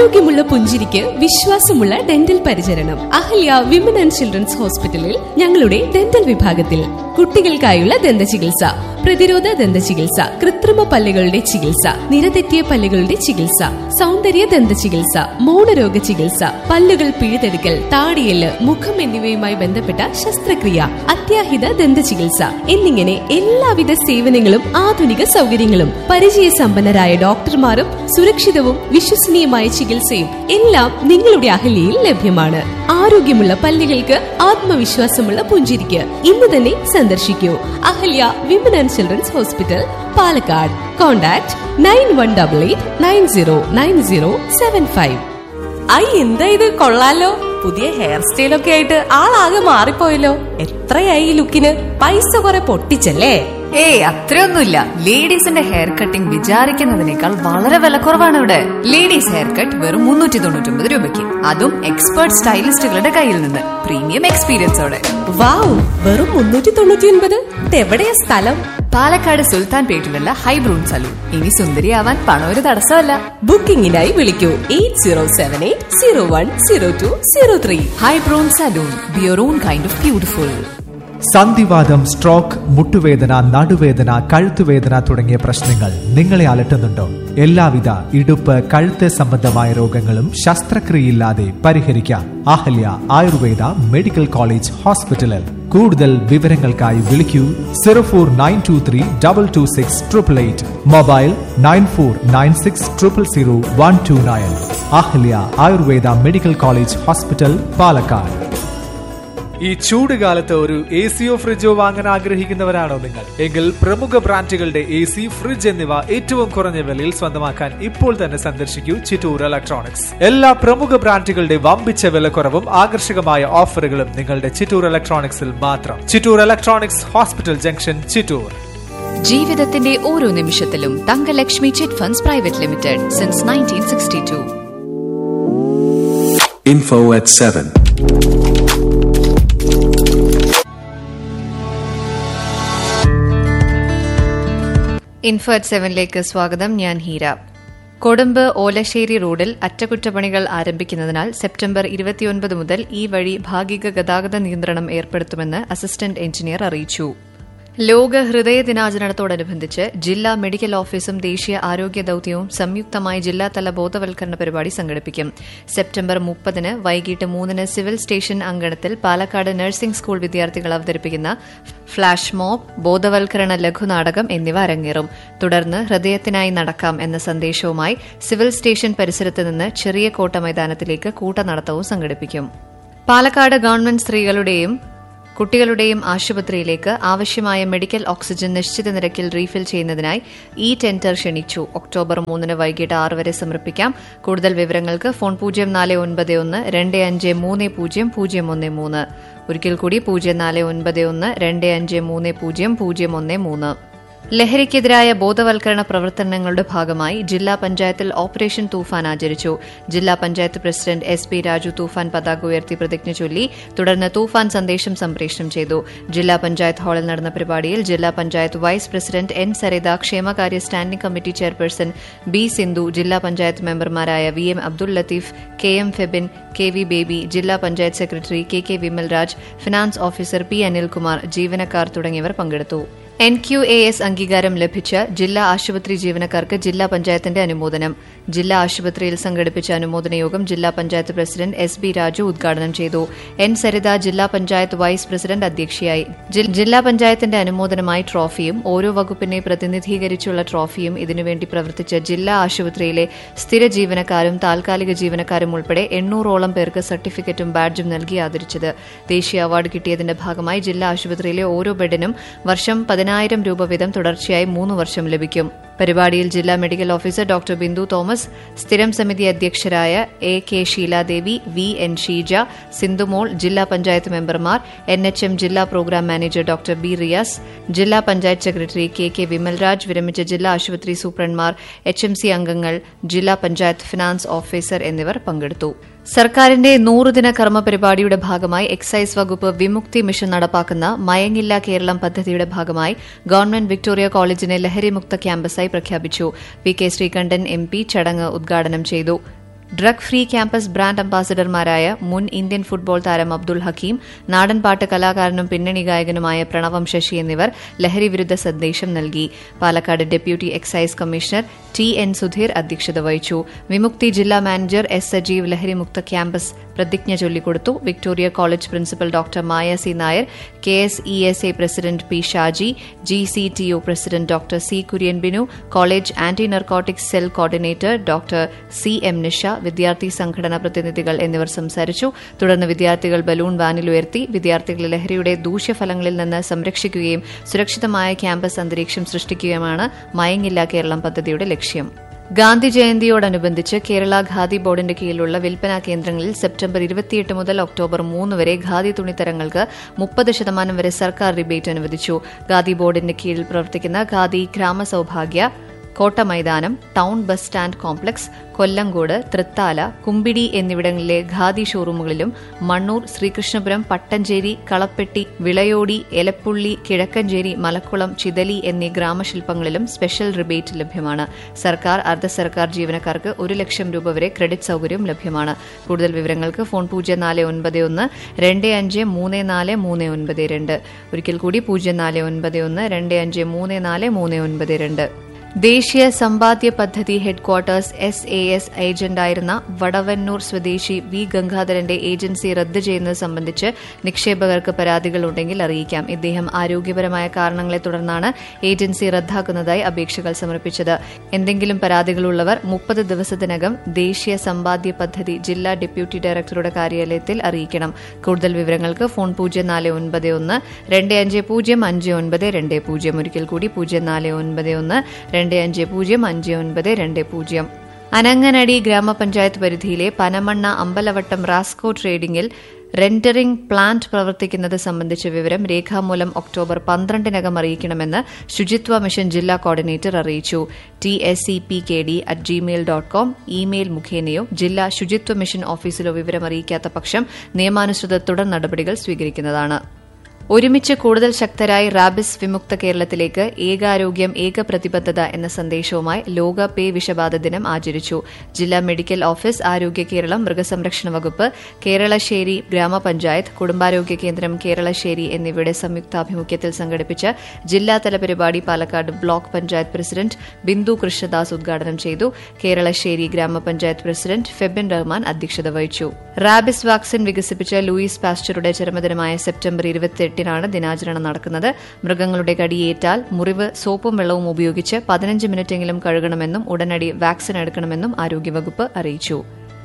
ആരോഗ്യമുള്ള പുഞ്ചിരിക്ക് വിശ്വാസമുള്ള ഡെന്റൽ പരിചരണം അഹല്യ വിമൻ ആൻഡ് ചിൽഡ്രൻസ് ഹോസ്പിറ്റലിൽ ഞങ്ങളുടെ ഡെന്റൽ വിഭാഗത്തിൽ കുട്ടികൾക്കായുള്ള ദന്ത ചികിത്സ പ്രതിരോധ ദന്ത ചികിത്സ കൃത്രിമ പല്ലുകളുടെ ചികിത്സ നിരതെറ്റിയ പല്ലുകളുടെ ചികിത്സ സൗന്ദര്യ ദന്ത ചികിത്സ മൗനരോഗ ചികിത്സ പല്ലുകൾ പിഴുതെടുക്കൽ താടിയല് മുഖം എന്നിവയുമായി ബന്ധപ്പെട്ട ശസ്ത്രക്രിയ അത്യാഹിത ദന്ത ചികിത്സ എന്നിങ്ങനെ എല്ലാവിധ സേവനങ്ങളും ആധുനിക സൗകര്യങ്ങളും പരിചയസമ്പന്നരായ ഡോക്ടർമാരും സുരക്ഷിതവും വിശ്വസനീയമായ ചികിത്സയും എല്ലാം നിങ്ങളുടെ അഹല്യയിൽ ലഭ്യമാണ് ആരോഗ്യമുള്ള പല്ലുകൾക്ക് ആത്മവിശ്വാസമുള്ള പുഞ്ചിരിക്ക് ഇന്ന് തന്നെ സന്ദർശിക്കൂ Ahalya women and children's hospital Palakkad contact nine one double eight nine zero nine zero seven five ഐ എന്താ ഇത് കൊള്ളാലോ പുതിയ ഹെയർ സ്റ്റൈലൊക്കെ ആയിട്ട് ആളാകെ മാറിപ്പോയല്ലോ എത്രയായി ഈ ലുക്കിന് പൈസ കുറെ പൊട്ടിച്ചല്ലേ ഏയ് അത്രയൊന്നുമില്ല ലേഡീസിന്റെ ഹെയർ കട്ടിംഗ് വിചാരിക്കുന്നതിനേക്കാൾ വളരെ വിലക്കുറവാണ് ഇവിടെ ലേഡീസ് ഹെയർ കട്ട് വെറും മുന്നൂറ്റി തൊണ്ണൂറ്റി ഒമ്പത് രൂപയ്ക്ക് അതും എക്സ്പേർട്ട് സ്റ്റൈലിസ്റ്റുകളുടെ കയ്യിൽ നിന്ന് പ്രീമിയം എക്സ്പീരിയൻസോടെ വാവ് വെറും മുന്നൂറ്റി തൊണ്ണൂറ്റി ഒൻപത് ഇതെവിടെയാ സ്ഥലം പാലക്കാട് സുൽത്താൻ പേട്ടിലുള്ള ഹൈബ്രൂൺ സലൂൺ ഇനി സുന്ദരിയാവാൻ പണം ഒരു തടസ്സമല്ല ബുക്കിംഗിനായി വിളിക്കൂ eight zero seven eight zero one zero two zero three ഹൈബ്രൂൺ salon be a on kind of beautiful സന്ധിവാദം സ്ട്രോക്ക് മുട്ടുവേദന നടുവേദന കഴുത്തുവേദന തുടങ്ങിയ പ്രശ്നങ്ങൾ നിങ്ങളെ അലട്ടുന്നുണ്ടോ എല്ലാവിധ ഇടുപ്പ് കഴുത്ത് സംബന്ധമായ രോഗങ്ങളും ശസ്ത്രക്രിയയില്ലാതെ പരിഹരിക്കാം അഹല്യ ആയുർവേദ മെഡിക്കൽ കോളേജ് ഹോസ്പിറ്റലിൽ കൂടുതൽ വിവരങ്ങൾക്കായി വിളിക്കൂ zero four nine two three double two six triple eight mobile nine four nine six triple zero one two nine Ahalya Ayurveda medical college hospital Palakkad ഈ ചൂട് കാലത്ത് ഒരു എ സിയോ ഫ്രിഡ്ജോ വാങ്ങാൻ ആഗ്രഹിക്കുന്നവരാണോ നിങ്ങൾ എങ്കിൽ പ്രമുഖ ബ്രാൻഡുകളുടെ എ സി ഫ്രിഡ്ജ് എന്നിവ ഏറ്റവും കുറഞ്ഞ വിലയിൽ സ്വന്തമാക്കാൻ ഇപ്പോൾ തന്നെ സന്ദർശിക്കൂ ചിറ്റൂർ ഇലക്ട്രോണിക്സ് എല്ലാ പ്രമുഖ ബ്രാൻഡുകളുടെ വമ്പിച്ച വിലക്കുറവും ആകർഷകമായ ഓഫറുകളും നിങ്ങളുടെ ചിറ്റൂർ ഇലക്ട്രോണിക്സിൽ മാത്രം Chittur electronics hospital junction Chittur ജീവിതത്തിന്റെ ഓരോ നിമിഷത്തിലും Thangalakshmi chit funds private limited since nineteen sixty two Info at 7. Info at സെവനിലേക്ക് സ്വാഗതം ഞാൻ ഹീര കൊടുമ്പ് ഓലശ്ശേരി റോഡിൽ അറ്റകുറ്റപ്പണികൾ ആരംഭിക്കുന്നതിനാൽ സെപ്റ്റംബർ ഇരുപത്തിയൊൻപത് മുതൽ ഈ വഴി ഭാഗിക ഗതാഗത നിയന്ത്രണം ഏർപ്പെടുത്തുമെന്ന് അസിസ്റ്റന്റ് എഞ്ചിനീയർ അറിയിച്ചു ലോക ഹൃദയ ദിനാചരണത്തോടനുബന്ധിച്ച് ജില്ലാ മെഡിക്കൽ ഓഫീസും ദേശീയ ആരോഗ്യ ദൌത്യവും സംയുക്തമായി ജില്ലാതല ബോധവൽക്കരണ പരിപാടി സംഘടിപ്പിക്കും സെപ്റ്റംബർ മുപ്പതിന് വൈകിട്ട് മൂന്നിന് സിവിൽ സ്റ്റേഷൻ അങ്കണത്തിൽ പാലക്കാട് നഴ്സിംഗ് സ്കൂൾ വിദ്യാർത്ഥികൾ അവതരിപ്പിക്കുന്ന ഫ്ളാഷ് മോബ് ബോധവൽക്കരണ ലഘുനാടകം എന്നിവ അരങ്ങേറും തുടർന്ന് ഹൃദയത്തിനായി നടക്കാം എന്ന സന്ദേശവുമായി സിവിൽ സ്റ്റേഷൻ പരിസരത്ത് നിന്ന് ചെറിയ കോട്ട മൈതാനത്തിലേക്ക് കൂട്ടനടത്തവും സംഘടിപ്പിക്കും പാലക്കാട് ഗവൺമെന്റ് സ്ത്രീകളുടെയും കുട്ടികളുടെയും ആശുപത്രിയിലേക്ക് ആവശ്യമായ മെഡിക്കൽ ഓക്സിജൻ നിശ്ചിത നിരക്കിൽ റീഫിൽ ചെയ്യുന്നതിനായി ഇ ടെൻഡർ ക്ഷണിച്ചു ഒക്ടോബർ മൂന്നിന് വൈകിട്ട് ആറ് വരെ സമർപ്പിക്കാം കൂടുതൽ വിവരങ്ങൾക്ക് ഫോൺ പൂജ്യം നാല് ഒൻപത് ഒന്ന് രണ്ട് അഞ്ച് മൂന്ന് പൂജ്യം പൂജ്യം ഒന്ന് മൂന്ന് ഒരിക്കൽ കൂടി പൂജ്യം നാല് ഒൻപത് ഒന്ന് രണ്ട് അഞ്ച് മൂന്ന് പൂജ്യം പൂജ്യം ഒന്ന് മൂന്ന് ലഹരിക്കെതിരായ ബോധവൽക്കരണ പ്രവർത്തനങ്ങളുടെ ഭാഗമായി ജില്ലാ പഞ്ചായത്തിൽ ഓപ്പറേഷൻ തൂഫാൻ ആചരിച്ചു ജില്ലാ panchayat president S P Raju Toofan പതാക ഉയർത്തി പ്രതിജ്ഞ ചൊല്ലി തുടർന്ന് തൂഫാൻ സന്ദേശം സംപ്രേഷണം ചെയ്തു ജില്ലാ പഞ്ചായത്ത് ഹാളിൽ നടന്ന പരിപാടിയിൽ ജില്ലാ panchayat vice president N Saritha ക്ഷേമകാര്യ standing committee chairperson B Sindhu ജില്ലാ പഞ്ചായത്ത് മെമ്പർമാരായ V M Abdul Latheef K M Febin K V Baby ജില്ലാ panchayat secretary K K Vimalraj finance officer P Anilkumar ജീവനക്കാർ തുടങ്ങിയവർ പങ്കെടുത്തു എൻ ക്യു എ എസ് അംഗീകാരം ലഭിച്ച ജില്ലാ ആശുപത്രി ജീവനക്കാർക്ക് ജില്ലാ പഞ്ചായത്തിന്റെ അനുമോദനം ജില്ലാ ആശുപത്രിയിൽ സംഘടിപ്പിച്ച അനുമോദന യോഗം ജില്ലാ panchayat president S B Raju ഉദ്ഘാടനം ചെയ്തു എൻ സരിത ജില്ലാ പഞ്ചായത്ത് വൈസ് പ്രസിഡന്റ് അധ്യക്ഷയായി ജില്ലാ പഞ്ചായത്തിന്റെ അനുമോദനമായി ട്രോഫിയും ഓരോ വകുപ്പിനെ പ്രതിനിധീകരിച്ചുള്ള ട്രോഫിയും ഇതിനുവേണ്ടി പ്രവർത്തിച്ച ജില്ലാ ആശുപത്രിയിലെ സ്ഥിര ജീവനക്കാരും താൽക്കാലിക ജീവനക്കാരും ഉൾപ്പെടെ എണ്ണൂറോളം പേർക്ക് സർട്ടിഫിക്കറ്റും ബാഡ്ജും നൽകി ആദരിച്ചത് ദേശീയ അവാർഡ് കിട്ടിയതിന്റെ ഭാഗമായി ജില്ലാ ആശുപത്രിയിലെ ഓരോ ബെഡിനും വർഷം പതിനായിരം രൂപ വീതം തുടർച്ചയായി മൂന്ന് വർഷം ലഭിക്കും പരിപാടിയിൽ ജില്ലാ medical officer doctor Bindu Thomas സ്ഥിരം സമിതി അധ്യക്ഷരായ A K Sheeladevi V N Sheeja Sindhumol ജില്ലാ പഞ്ചായത്ത് മെമ്പർമാർ എൻ എച്ച് എം ജില്ലാ programme manager doctor B Riyas ജില്ലാ panchayat secretary K K Vimalraj വിരമിച്ച ജില്ലാ ആശുപത്രി സൂപ്രണ്ട്മാർ എച്ച് എം സി അംഗങ്ങൾ ജില്ലാ പഞ്ചായത്ത് ഫിനാൻസ് ഓഫീസർ എന്നിവർ പങ്കെടുത്തു സർക്കാരിന്റെ നൂറുദിന കർമ്മ പരിപാടിയുടെ ഭാഗമായി എക്സൈസ് വകുപ്പ് വിമുക്തി മിഷൻ നടപ്പാക്കുന്ന മയങ്ങില്ല കേരളം പദ്ധതിയുടെ ഭാഗമായി ഗവൺമെന്റ് വിക്ടോറിയ കോളേജിനെ ലഹരിമുക്ത ക്യാമ്പസായി പ്രഖ്യാപിച്ചു V K Sreekandan M P ചടങ്ങ് ഉദ്ഘാടനം ചെയ്തു ഡ്രഗ് ഫ്രീ ക്യാമ്പസ് ബ്രാൻഡ് അംബാസിഡർമാരായ മുൻ ഇന്ത്യൻ ഫുട്ബോൾ താരം അബ്ദുൾ ഹക്കീം നാടൻപാട്ട് കലാകാരനും പിന്നണി ഗായകനുമായ പ്രണവം ശശി എന്നിവർ ലഹരി വിരുദ്ധ സന്ദേശം നൽകി Palakkad deputy excise commissioner T N Sudheer അധ്യക്ഷത വഹിച്ചു വിമുക്തി ജില്ലാ മാനേജർ എസ് സജീവ് ലഹരിമുക്ത ക്യാമ്പസ് പ്രതിജ്ഞ ചൊല്ലിക്കൊടുത്തു Victoria college principal doctor Maya C Nair K S E S A president P Shaji G C T O president doctor C Kurian Binu college anti narcotics cell coordinator doctor C M Nisha വിദ്യാർത്ഥി സംഘടനാ പ്രതിനിധികൾ എന്നിവർ സംസാരിച്ചു തുടർന്ന് വിദ്യാർത്ഥികൾ ബലൂൺ വാനിൽ ഉയർത്തി വിദ്യാർത്ഥികളെ ലഹരിയുടെ ദൂഷ്യഫലങ്ങളിൽ നിന്ന് സംരക്ഷിക്കുകയും സുരക്ഷിതമായ ക്യാമ്പസ് അന്തരീക്ഷം സൃഷ്ടിക്കുകയുമാണ് മയങ്ങില്ല കേരളം പദ്ധതിയുടെ ലക്ഷ്യം ഗാന്ധി ജയന്തിയോടനുബന്ധിച്ച് കേരള ഖാദി ബോർഡിന്റെ കീഴിലുള്ള വിൽപ്പനാ കേന്ദ്രങ്ങളിൽ സെപ്റ്റംബർ ഇരുപത്തിയെട്ട് മുതൽ ഒക്ടോബർ മൂന്ന് വരെ ഖാദി തുണിത്തരങ്ങൾക്ക് മുപ്പത് ശതമാനം വരെ സർക്കാർ റിബേറ്റ് അനുവദിച്ചു ഖാദി ബോർഡിന്റെ കീഴിൽ പ്രവർത്തിക്കുന്ന khadi Gramasoubhagya Kotta Maidanam town bus stand complex Kollengode Thrithala Kumbidi എന്നിവിടങ്ങളിലെ ഖാദി ഷോറൂമുകളിലും മണ്ണൂർ ശ്രീകൃഷ്ണപുരം പട്ടഞ്ചേരി കളപ്പെട്ടി വിളയോടി എലപ്പുള്ളി കിഴക്കഞ്ചേരി മലക്കുളം ചിതലി എന്നീ ഗ്രാമശില്പങ്ങളിലും സ്പെഷ്യൽ റിബേറ്റ് ലഭ്യമാണ് സർക്കാർ അർദ്ധ സർക്കാർ ജീവനക്കാർക്ക് ഒരു ലക്ഷം രൂപ വരെ ക്രെഡിറ്റ് സൌകര്യം ലഭ്യമാണ് കൂടുതൽ വിവരങ്ങൾക്ക് ഫോൺ പൂജ്യം നാല് ഒൻപത് ഒന്ന് രണ്ട് അഞ്ച് മൂന്ന് നാല് മൂന്ന് ഒൻപത് രണ്ട് ഒരിക്കൽ കൂടി പൂജ്യം നാല് ഒൻപത് ഒന്ന് രണ്ട് അഞ്ച് മൂന്ന് നാല് മൂന്ന് ഒൻപത് രണ്ട് ദേശീയ സമ്പാദ്യ പദ്ധതി ഹെഡ്ക്വാർട്ടേഴ്സ് എസ് എ എസ് ഏജന്റായിരുന്ന വടവന്നൂർ സ്വദേശി വി ഗംഗാധരന്റെ ഏജൻസി റദ്ദ് ചെയ്യുന്നത് സംബന്ധിച്ച് നിക്ഷേപകർക്ക് പരാതികളുണ്ടെങ്കിൽ അറിയിക്കാം ഇദ്ദേഹം ആരോഗ്യപരമായ കാരണങ്ങളെ തുടർന്നാണ് ഏജൻസി റദ്ദാക്കുന്നതായി അപേക്ഷകൾ സമർപ്പിച്ചത് എന്തെങ്കിലും പരാതികളുള്ളവർ മുപ്പത് ദിവസത്തിനകം ദേശീയ സമ്പാദ്യ പദ്ധതി ജില്ലാ ഡെപ്യൂട്ടി ഡയറക്ടറുടെ കാര്യാലയത്തിൽ അറിയിക്കണം കൂടുതൽ വിവരങ്ങൾക്ക് ഫോൺ പൂജ്യം നാല് ഒൻപത് ഒന്ന് രണ്ട് അഞ്ച് പൂജ്യം അഞ്ച് ഒൻപത് രണ്ട് പൂജ്യം ഒരിക്കൽ കൂടി പൂജ്യം നാല് ഒൻപത് ഒന്ന് രണ്ട് അഞ്ച് പൂജ്യം അഞ്ച് ഒൻപത് രണ്ട് പൂജ്യം അനങ്ങനടി ഗ്രാമപഞ്ചായത്ത് പരിധിയിലെ പനമണ്ണ അമ്പലവട്ടം റാസ്കോ ട്രേഡിംഗിൽ റെൻഡറിംഗ് പ്ലാന്റ് പ്രവർത്തിക്കുന്നത് സംബന്ധിച്ച വിവരം രേഖാമൂലം ഒക്ടോബർ പന്ത്രണ്ടിനകം അറിയിക്കണമെന്ന് ശുചിത്വ മിഷൻ ജില്ലാ കോർഡിനേറ്റർ അറിയിച്ചു T S C P K D at Gmail dot com email മുഖേനയോ ജില്ലാ ശുചിത്വ മിഷൻ ഓഫീസിലോ വിവരം അറിയിക്കാത്ത പക്ഷം നിയമാനുസൃത തുടർ നടപടികൾ സ്വീകരിക്കുന്നതാണ് ഒരുമിച്ച് കൂടുതൽ ശക്തരായി റാബിസ് വിമുക്ത കേരളത്തിലേക്ക് ഏകാരോഗ്യം ഏക പ്രതിബദ്ധത എന്ന സന്ദേശവുമായി ലോക പേ വിഷബാധ ദിനം ആചരിച്ചു ജില്ലാ മെഡിക്കൽ ഓഫീസ് ആരോഗ്യ കേരളം മൃഗസംരക്ഷണ വകുപ്പ് കേരളശ്ശേരി ഗ്രാമപഞ്ചായത്ത് കുടുംബാരോഗ്യ കേന്ദ്രം കേരളശ്ശേരി എന്നിവയുടെ സംയുക്താഭിമുഖ്യത്തിൽ സംഘടിപ്പിച്ച ജില്ലാതല പരിപാടി പാലക്കാട് ബ്ലോക്ക് പഞ്ചായത്ത് പ്രസിഡന്റ് ബിന്ദു കൃഷ്ണദാസ് ഉദ്ഘാടനം ചെയ്തു കേരളശ്ശേരി ഗ്രാമപഞ്ചായത്ത് പ്രസിഡന്റ് ഫെബിൻ റഹ്മാൻ അധ്യക്ഷത വഹിച്ചു റാബിസ് വാക്സിൻ വികസിപ്പിച്ച ലൂയിസ് പാസ്ചറുടെ ജന്മദിനമായ സെപ്റ്റംബർ ഇരുപത്തിയെട്ടിനാണ് ദിനാചരണം നടക്കുന്നത് മൃഗങ്ങളുടെ കടിയേറ്റാൽ മുറിവ് സോപ്പും വെള്ളവും ഉപയോഗിച്ച് പതിനഞ്ച് മിനിറ്റെങ്കിലും കഴുകണമെന്നും ഉടനടി വാക്സിൻ എടുക്കണമെന്നും ആരോഗ്യവകുപ്പ് അറിയിച്ചു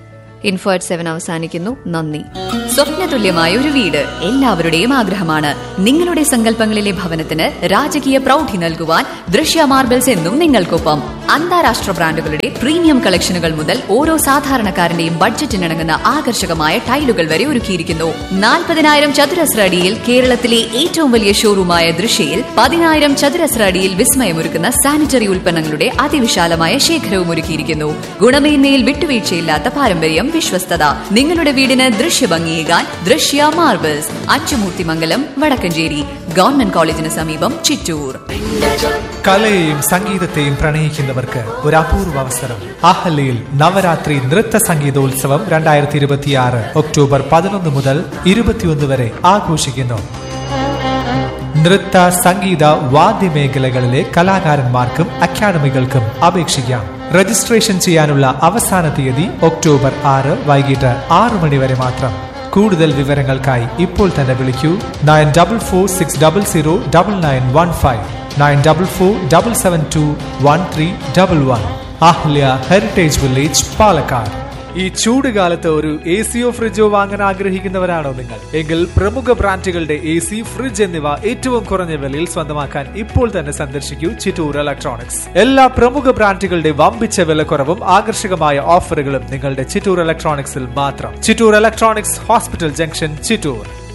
ഇൻഫോ അറ്റ് സെവൻ അവസാനിക്കുന്നു നന്ദി സ്വപ്നതുല്യമായ ഒരു വീട് എല്ലാവരുടെയും ആഗ്രഹമാണ് നിങ്ങളുടെ സങ്കല്പങ്ങളിലെ ഭവനത്തിന് രാജകീയ പ്രൗഢി നൽകുവാൻ ദൃശ്യ മാർബിൾസ് എന്നും നിങ്ങൾക്കൊപ്പം അന്താരാഷ്ട്ര ബ്രാൻഡുകളുടെ പ്രീമിയം കളക്ഷനുകൾ മുതൽ ഓരോ സാധാരണക്കാരന്റെയും ബഡ്ജറ്റിനിണങ്ങുന്ന ആകർഷകമായ ടൈലുകൾ വരെ ഒരുക്കിയിരിക്കുന്നു നാൽപ്പതിനായിരം ചതുരശ്ര അടിയിൽ കേരളത്തിലെ ഏറ്റവും വലിയ ഷോറൂമായ ദൃശ്യയിൽ പതിനായിരം ചതുരശ്ര അടിയിൽ വിസ്മയമൊരുക്കുന്ന സാനിറ്ററി ഉൽപ്പന്നങ്ങളുടെ അതിവിശാലമായ ശേഖരവും ഒരുക്കിയിരിക്കുന്നു ഗുണമേന്മയിൽ വിട്ടുവീഴ്ചയില്ലാത്ത പാരമ്പര്യം വിശ്വസ്തത നിങ്ങളുടെ വീടിന് ദൃശ്യഭംഗിയേകാൻ ദൃശ്യ മാർബിൾസ് അച്ചുമൂർത്തിമംഗലം വടക്കഞ്ചേരി ഗവൺമെന്റ് കോളേജിന് സമീപം ചിറ്റൂർ കലയെയും സംഗീതത്തെയും പ്രണയിക്കുന്നവർക്ക് ഒരു അപൂർവ അവസരം അഹല്യയിൽ നവരാത്രി നൃത്ത സംഗീതോത്സവം രണ്ടായിരത്തി ഇരുപത്തിയാറ് ഒക്ടോബർ പതിനൊന്ന് മുതൽ ഇരുപത്തിയൊന്ന് വരെ ആഘോഷിക്കുന്നു നൃത്ത സംഗീത വാദ്യമേഖലകളിലെ കലാകാരന്മാർക്കും അക്കാദമികൾക്കും അപേക്ഷിക്കാം രജിസ്ട്രേഷൻ ചെയ്യാനുള്ള അവസാന തീയതി ഒക്ടോബർ ആറ് വൈകിട്ട് ആറ് മണി വരെ മാത്രം കൂടുതൽ വിവരങ്ങൾക്കായി ഇപ്പോൾ തന്നെ വിളിക്കൂ nine double four six double zero double nine one five nine double four double seven two one three double one Ahalya heritage village Palakkad ഈ ചൂട് കാലത്ത് ഒരു എ സിയോ ഫ്രിഡ്ജോ വാങ്ങാൻ ആഗ്രഹിക്കുന്നവരാണോ നിങ്ങൾ എങ്കിൽ പ്രമുഖ ബ്രാൻഡുകളുടെ എ സി ഫ്രിഡ്ജ് എന്നിവ ഏറ്റവും കുറഞ്ഞ വിലയിൽ സ്വന്തമാക്കാൻ ഇപ്പോൾ തന്നെ സന്ദർശിക്കൂ ചിറ്റൂർ ഇലക്ട്രോണിക്സ് എല്ലാ പ്രമുഖ ബ്രാൻഡുകളുടെ വമ്പിച്ച വിലക്കുറവും ആകർഷകമായ ഓഫറുകളും നിങ്ങളുടെ ചിറ്റൂർ ഇലക്ട്രോണിക്സിൽ മാത്രം Chittur electronics hospital junction Chittur